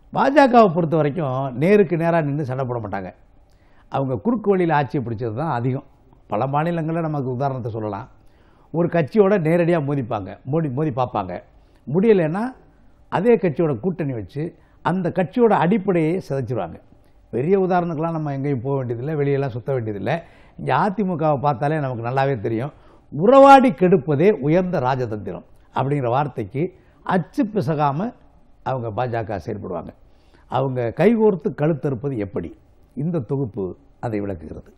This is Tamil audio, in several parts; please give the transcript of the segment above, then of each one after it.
பாஜகவை பொறுத்த வரைக்கும் நேருக்கு நேராக நின்று சண்டை போட மாட்டாங்க அவங்க குறுக்கு வழியில் ஆட்சியை பிடிச்சது தான் அதிகம் பல மாநிலங்களில் நமக்கு உதாரணத்தை சொல்லலாம் ஒரு கட்சியோட நேரடியாக மோதிப்பாங்க மோதி மோதி பார்ப்பாங்க முடியலைன்னா அதே கட்சியோட கூட்டணி வச்சு அந்த கட்சியோட அடிப்படையை சிதைச்சிருவாங்க பெரிய உதாரணத்துக்கெலாம் நம்ம எங்கேயும் போக வேண்டியதில்லை வெளியெல்லாம் சுத்த வேண்டியதில்லை இங்கே அதிமுகவை பார்த்தாலே நமக்கு நல்லாவே தெரியும் உறவாடி கெடுப்பதே உயர்ந்த ராஜதந்திரம் அப்படிங்கிற வார்த்தைக்கு அச்சு பிசகாமல் அவங்க பாஜக செயல்படுவாங்க அவங்க கைகோர்த்து கழுத்தறுப்பது எப்படி இந்த தொகுப்பு அதை விளக்குகிறது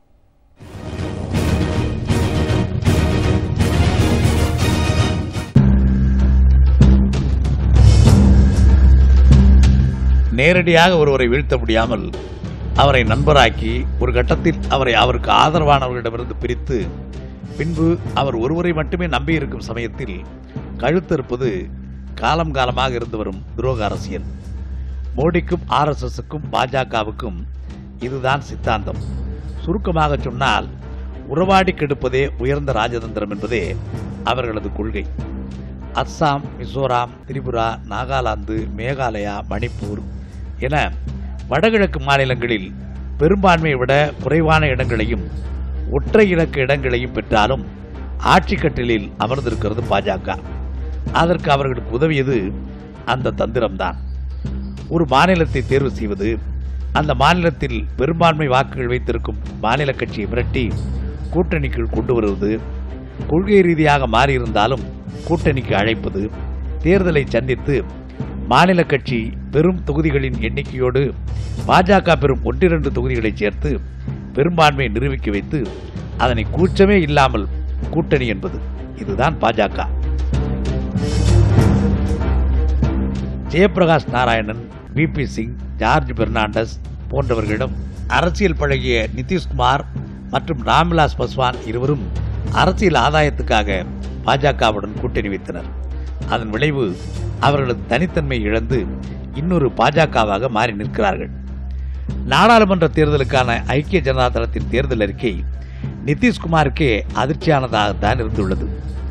நேரடியாக ஒருவரை வீழ்த்த முடியாமல் அவரை நண்பராக்கி ஒரு கட்டத்தில் அவரை அவருக்கு ஆதரவானவர்களிடமிருந்து பிரித்து பின்பு அவர் ஒருவரை மட்டுமே நம்பியிருக்கும் சமயத்தில் கழுத்தறுப்பது காலம் காலமாக இருந்து வரும் துரோக அரசியல் மோடிக்கும் ஆர்எஸ்எஸ்க்கும் பாஜகவுக்கும் இதுதான் சித்தாந்தம் சுருக்கமாக சொன்னால் உறவாடி கெடுப்பதே உயர்ந்த ராஜதந்திரம் என்பதே அவர்களது கொள்கை அஸ்ஸாம் மிசோராம் திரிபுரா நாகாலாந்து மேகாலயா மணிப்பூர் என வடகிழக்கு மாநிலங்களில் பெரும்பான்மையை விட குறைவான இடங்களையும் ஒற்றை இலக்க இடங்களையும் பெற்றாலும் ஆட்சி கட்டிலில் அமர்ந்திருக்கிறது பாஜக அதற்கு அவர்களுக்கு உதவியது அந்த தந்திரம்தான் ஒரு மாநிலத்தை தேர்வு செய்வது அந்த மாநிலத்தில் பெரும்பான்மை வாக்குகள் வைத்திருக்கும் மாநில கட்சியை மிரட்டி கூட்டணிக்குள் கொண்டு வருவது கொள்கை ரீதியாக மாறியிருந்தாலும் கூட்டணிக்கு அழைப்பது தேர்தலை சந்தித்து மாநில கட்சி பெரும் தொகுதிகளின் எண்ணிக்கையோடு பாஜக பெறும் ஒன்றிரண்டு தொகுதிகளை சேர்த்து பெரும்பான்மையை நிரூபிக்க வைத்து அதனை கூச்சமே இல்லாமல் கூட்டணி என்பது இதுதான் பாஜக ஜெயபிரகாஷ் நாராயணன் பிபி சிங் ஜார்ஜ் பெர்னாண்டஸ் போன்றவர்களிடம் அரசியல் பழகிய நிதிஷ்குமார் மற்றும் ராம்விலாஸ் பஸ்வான் இருவரும் அரசியல் ஆதாயத்துக்காக பாஜகவுடன் கூட்டணி வைத்தனர் அதன் விளைவு அவர்களது தனித்தன்மை இழந்து இன்னொரு பாஜகவாக மாறி நிற்கிறார்கள் நாடாளுமன்ற தேர்தலுக்கான ஐக்கிய ஜனதா தளத்தின் தேர்தல் அறிக்கை நிதிஷ்குமாருக்கே அதிர்ச்சியானதாகத்தான் இருந்துள்ளது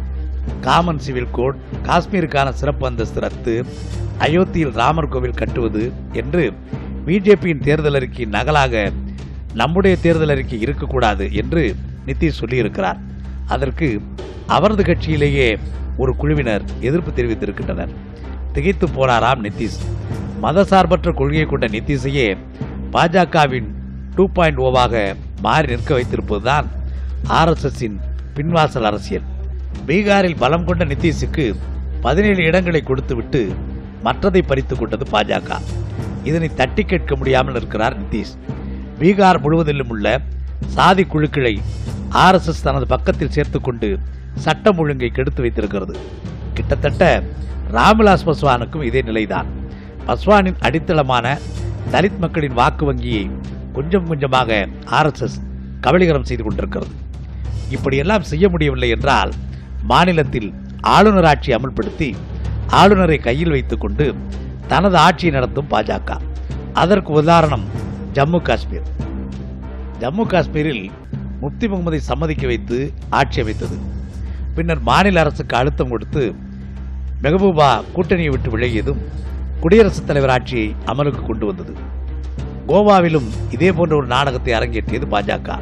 காமன் சிவில் கோட் காஷ்மீருக்கான சிறப்பு அந்தஸ்து ரத்து அயோத்தியில் ராமர் கோவில் கட்டுவது என்று பிஜேபியின் தேர்தல் அறிக்கை நகலாக நம்முடைய தேர்தல் அறிக்கை இருக்கக்கூடாது என்று நிதிஷ் சொல்லியிருக்கிறார் அதற்கு அவரது கட்சியிலேயே ஒரு குழுவினர் எதிர்ப்பு தெரிவித்திருக்கின்றனர் திகைத்து போனாராம் நிதிஷ் மதசார்பற்ற கொள்கையை கொண்ட நிதிஷையே பாஜகவின் டூ பாயிண்ட் ஓவாக மாறி நிற்க வைத்திருப்பதுதான் ஆர்எஸ்எஸ்ஸின் பின்வாசல் அரசியல் பீகாரில் பலம் கொண்ட நிதிஷுக்கு பதினேழு இடங்களை கொடுத்துவிட்டு மற்றதை பறித்துக் கொண்டது பாஜக இதனை தட்டி கேட்க முடியாமல் இருக்கிறார் நிதிஷ் பீகார் முழுவதிலும் உள்ள சாதி குழுக்களை ஆர்எஸ்எஸ் தனது பக்கத்தில் சேர்த்துக்கொண்டு சட்டம் ஒழுங்கை கெடுத்து வைத்திருக்கிறது கிட்டத்தட்ட ராம்விலாஸ் பஸ்வானுக்கும் இதே நிலைதான் பஸ்வானின் அடித்தளமான தலித் மக்களின் வாக்கு வங்கியை கொஞ்சம் கொஞ்சமாக ஆர்எஸ்எஸ் கபலீகரம் செய்து கொண்டிருக்கிறது இப்படியெல்லாம் செய்ய முடியவில்லை என்றால் மாநிலத்தில் ஆளுநர் ஆட்சி அமல்படுத்தி ஆளுநரை கையில் வைத்துக்கொண்டு தனது ஆட்சியை நடத்தும் பாஜக அதற்கு உதாரணம் ஜம்மு காஷ்மீர் ஜம்மு காஷ்மீரில் முப்தி முகமதை சம்மதிக்க வைத்து ஆட்சி அமைத்தது பின்னர் மாநில அரசுக்கு அழுத்தம் கொடுத்து மெஹபூபா கூட்டணியை விட்டு விலகியதும் குடியரசுத் தலைவர் ஆட்சியை அமலுக்கு கொண்டு வந்தது கோவாவிலும் இதே போன்ற ஒரு நாடகத்தை அரங்கேற்றியது பாஜக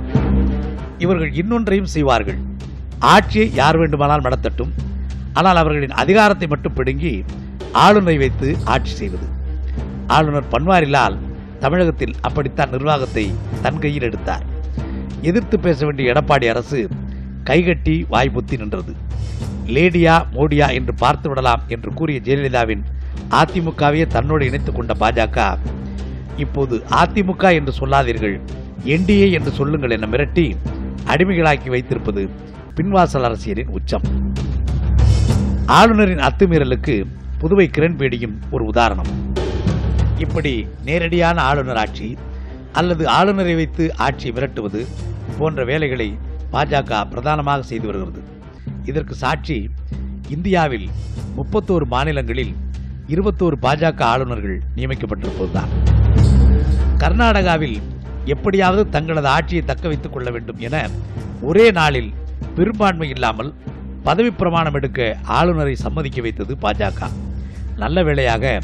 இவர்கள் இன்னொன்றையும் செய்வார்கள் ஆட்சியை யார் வேண்டுமானால் நடத்தட்டும் ஆனால் அவர்களின் அதிகாரத்தை மட்டும் பிடுங்கி ஆளுநரை வைத்து ஆட்சி செய்வது ஆளுநர் பன்வாரிலால் தமிழகத்தில் அப்படித்தான் நிர்வாகத்தை தன் கையில் எடுத்தார் எதிர்த்து பேச வேண்டிய எடப்பாடி அரசு கைகட்டி வாய்ப்புத்தி நின்றது லேடியா மோடியா என்று பார்த்து விடலாம் என்று கூறிய ஜெயலலிதாவின் அதிமுகவையே தன்னோடு இணைத்துக் கொண்ட பாஜக இப்போது அதிமுக என்று சொல்லாதீர்கள் என்டிஏ என்று சொல்லுங்கள் என மிரட்டி அடிமைகளாக்கி வைத்திருப்பது பின்வாசல் அரசியலின் உச்சம் ஆளுநரின் அத்துமீறலுக்கு புதுவை கிரண்பேடியும் ஒரு உதாரணம் இப்படி நேரடியான ஆளுநர் ஆட்சி அல்லது ஆளுநரை வைத்து ஆட்சியை மிரட்டுவது போன்ற வேலைகளை பாஜக பிரதானமாக செய்து வருகிறது இதற்கு சாட்சி இந்தியாவில் முப்பத்தோரு மாநிலங்களில் இருபத்தோரு பாஜக ஆளுநர்கள் நியமிக்கப்பட்டிருப்பதுதான் கர்நாடகாவில் எப்படியாவது தங்களது ஆட்சியை தக்க வைத்துக் கொள்ள வேண்டும் என ஒரே நாளில் பெரும்பான்மை இல்லாமல் பதவி பிரமாணம் எடுக்க ஆளுநரை சம்மதிக்க வைத்தது பாஜக நல்ல வேளையாக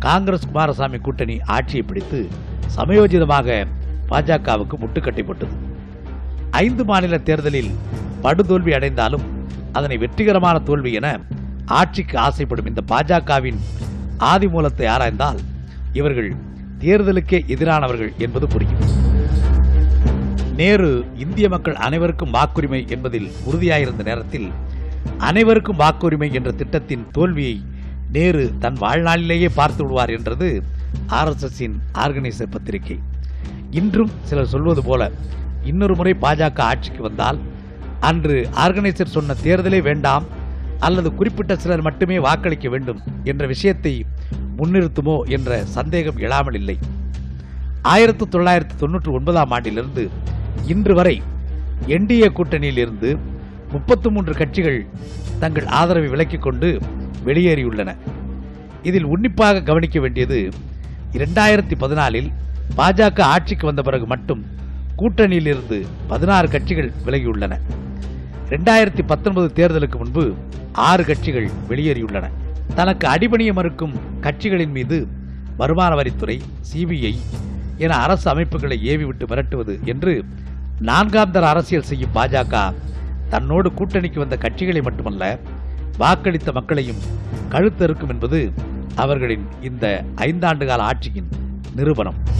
காங்கிரஸ் குமாரசாமி கூட்டணி ஆட்சியை பிடித்து சமயோஜிதமாக பாஜகவுக்கு முட்டுக்கட்டை போட்டது ஐந்து மாநில தேர்தலில் படுதோல்வி அடைந்தாலும் அதனை வெற்றிகரமான தோல்வி என ஆட்சிக்கு ஆசைப்படும் இந்த பாஜகவின் ஆதிமூலத்தை ஆராய்ந்தால் இவர்கள் தேர்தலுக்கே எதிரானவர்கள் என்பது புரியும் நேரு இந்திய மக்கள் அனைவருக்கும் வாக்குரிமை என்பதில் உறுதியாயிருந்த நேரத்தில் அனைவருக்கும் வாக்குரிமை என்ற திட்டத்தின் தோல்வியை நேரு தன் வாழ்நாளிலேயே பார்த்து விடுவார் என்றது ஆர்எஸ்எஸ்ஸின் ஆர்கனைசர் பத்திரிகை இன்றும் சிலர் சொல்வது போல இன்னொரு முறை பாஜக ஆட்சிக்கு வந்தால் அன்று ஆர்கனைசர் சொன்ன தேர்தலே வேண்டாம் அல்லது குறிப்பிட்ட சிலர் மட்டுமே வாக்களிக்க வேண்டும் என்ற விஷயத்தை முன்னிறுத்துமோ என்ற சந்தேகம் எழாமல் இல்லை ஆயிரத்தி தொள்ளாயிரத்தி தொண்ணூற்றி ஒன்பதாம் ஆண்டிலிருந்து இன்று வரை என்டிஏ கூட்டணியில் இருந்து முப்பத்து மூன்று கட்சிகள் தங்கள் ஆதரவை விலக்கிக் கொண்டு வெளியேறியுள்ளன இதில் உன்னிப்பாக கவனிக்க வேண்டியது இரண்டாயிரத்தி பதினாலில் பாஜக ஆட்சிக்கு வந்த பிறகு மட்டும் கூட்டணியில் இருந்து பதினாறு கட்சிகள் விலகியுள்ளன இரண்டாயிரத்தி பத்தொன்பது தேர்தலுக்கு முன்பு ஆறு கட்சிகள் வெளியேறியுள்ளன தனக்கு அடிபணிய மறுக்கும் கட்சிகளின் மீது வருமான வரித்துறை சிபிஐ என அரசு அமைப்புகளை ஏவி விட்டு மிரட்டுவது என்று நான்காம் தர அரசியல் செய்யும் பாஜக தன்னோடு கூட்டணிக்கு வந்த கட்சிகளை மட்டுமல்ல வாக்களித்த மக்களையும் கழுத்தறுக்கும் என்பது அவர்களின் இந்த ஐந்தாண்டு கால ஆட்சியின் நிரூபணம்